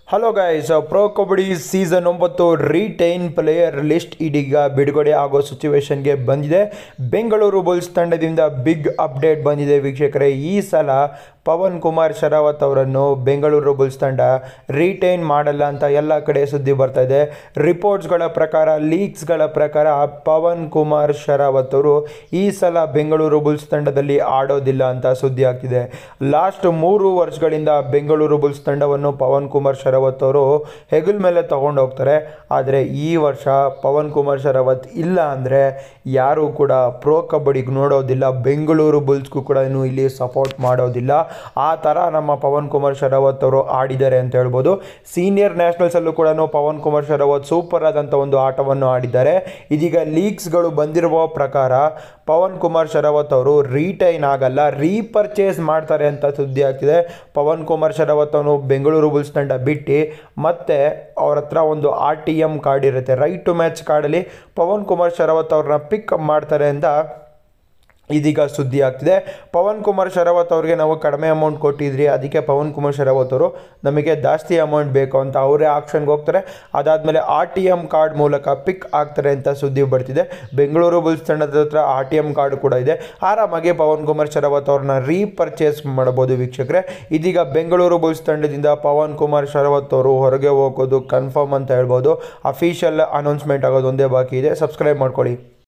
hello guys pro kabaddi season ಒಂಬತ್ತು retain player list ಇದೀಗ ಬಿಡುಗಡೆ ಆಗೋ ಸಿಚುವೇಶನ್ಗೆ ಬಂದಿದೆ ಬೆಂಗಳೂರು ಬುಲ್ಸ್ ತಂಡದಿಂದ ಬಿಗ್ ಅಪ್ಡೇಟ್ ಬಂದಿದೆ ವೀಕ್ಷಕರೇ ಈ ಸಲ ಪವನ್ ಕುಮಾರ್ ಶರಾವತ್ ಅವರನ್ನು ಬೆಂಗಳೂರು ಬುಲ್ಸ್ ತಂಡ ರಿಟೈನ್ ಮಾಡಲ್ಲ ಅಂತ ಎಲ್ಲ ಕಡೆ ಸುದ್ದಿ ಬರ್ತಾ ಇದೆ ರಿಪೋರ್ಟ್ಸ್ಗಳ ಪ್ರಕಾರ ಲೀಕ್ಸ್ಗಳ ಪ್ರಕಾರ ಪವನ್ ಕುಮಾರ್ ಶರಾವತ್ ಅವರು ಈ ಸಲ ಬೆಂಗಳೂರು ಬುಲ್ಸ್ ತಂಡದಲ್ಲಿ ಆಡೋದಿಲ್ಲ ಅಂತ ಸುದ್ದಿ ಆಗ್ತಿದೆ ಲಾಸ್ಟ್ ಮೂರು ವರ್ಷಗಳಿಂದ ಬೆಂಗಳೂರು ಬುಲ್ಸ್ ತಂಡವನ್ನು ಪವನ್ ಕುಮಾರ್ ಶರಾವತ್ ಅವರು ಹೆಗಲ್ ಮೇಲೆ ತಗೊಂಡು ಹೋಗ್ತಾರೆ ಆದರೆ ಈ ವರ್ಷ ಪವನ್ ಕುಮಾರ್ ಶರಾವತ್ ಇಲ್ಲ ಅಂದರೆ ಯಾರೂ ಕೂಡ ಪ್ರೋ ಕಬಡ್ಡಿಗೆ ನೋಡೋದಿಲ್ಲ ಬೆಂಗಳೂರು ಬುಲ್ಸ್ಗೂ ಕೂಡ ಇನ್ನು ಇಲ್ಲಿ ಸಪೋರ್ಟ್ ಮಾಡೋದಿಲ್ಲ ಆ ಥರ ನಮ್ಮ ಪವನ್ ಕುಮಾರ್ ಶರಾವತ್ ಅವರು ಆಡಿದ್ದಾರೆ ಅಂತ ಹೇಳ್ಬೋದು ಸೀನಿಯರ್ ನ್ಯಾಷನಲ್ಸಲ್ಲೂ ಕೂಡ ಪವನ್ ಕುಮಾರ್ ಶರಾವತ್ ಸೂಪರ್ ಆದಂಥ ಒಂದು ಆಟವನ್ನು ಆಡಿದ್ದಾರೆ ಇದೀಗ ಲೀಗ್ಸ್ಗಳು ಬಂದಿರುವ ಪ್ರಕಾರ ಪವನ್ ಕುಮಾರ್ ಶರಾವತ್ ಅವರು ರೀಟೈನ್ ಆಗಲ್ಲ ರೀಪರ್ಚೇಸ್ ಮಾಡ್ತಾರೆ ಅಂತ ಸುದ್ದಿ ಆಗ್ತಿದೆ ಪವನ್ ಕುಮಾರ್ ಶರಾವತ್ ಅವನು ಬೆಂಗಳೂರು ಬುಲ್ಸ್ ತಂಡ ಬಿಟ್ಟು ಮತ್ತೆ ಅವ್ರ ಹತ್ರ ಒಂದು ಆರ್ ಟಿ ಎಮ್ ಕಾರ್ಡ್ ಇರುತ್ತೆ ರೈಟ್ ಟು ಮ್ಯಾಚ್ ಕಾರ್ಡಲ್ಲಿ ಪವನ್ ಕುಮಾರ್ ಶರಾವತ್ ಅವ್ರನ್ನ ಪಿಕ್ ಮಾಡ್ತಾರೆ ಅಂತ ಇದೀಗ ಸುದ್ದಿ ಆಗ್ತಿದೆ ಪವನ್ ಕುಮಾರ್ ಶರಾವತ್ ಅವ್ರಿಗೆ ನಾವು ಕಡಿಮೆ ಅಮೌಂಟ್ ಕೊಟ್ಟಿದ್ರಿ ಅದಕ್ಕೆ ಪವನ್ ಕುಮಾರ್ ಶರಾವತ್ ಅವರು ನಮಗೆ ಜಾಸ್ತಿ ಅಮೌಂಟ್ ಬೇಕು ಅಂತ ಅವರೇ ಆಕ್ಷನ್ಗೆ ಹೋಗ್ತಾರೆ ಅದಾದಮೇಲೆ ಆರ್ ಟಿ ಎಮ್ ಕಾರ್ಡ್ ಮೂಲಕ ಪಿಕ್ ಆಗ್ತಾರೆ ಅಂತ ಸುದ್ದಿ ಬರ್ತಿದೆ ಬೆಂಗಳೂರು ಬುಲ್ಸ್ ತಂಡದ ಹತ್ರ ಆರ್ ಟಿ ಎಮ್ ಕಾರ್ಡ್ ಕೂಡ ಇದೆ ಆರಾಮಾಗಿ ಪವನ್ ಕುಮಾರ್ ಶರಾವತ್ ಅವ್ರನ್ನ ರೀಪರ್ಚೇಸ್ ಮಾಡ್ಬೋದು ವೀಕ್ಷಕರೇ ಇದೀಗ ಬೆಂಗಳೂರು ಬುಲ್ಸ್ ತಂಡದಿಂದ ಪವನ್ ಕುಮಾರ್ ಶರಾವತ್ ಅವರು ಹೊರಗೆ ಹೋಗೋದು ಕನ್ಫರ್ಮ್ ಅಂತ ಹೇಳ್ಬೋದು ಅಫಿಷಿಯಲ್ ಅನೌನ್ಸ್ಮೆಂಟ್ ಆಗೋದು ಒಂದೇ ಬಾಕಿ ಇದೆ ಸಬ್ಸ್ಕ್ರೈಬ್ ಮಾಡ್ಕೊಳ್ಳಿ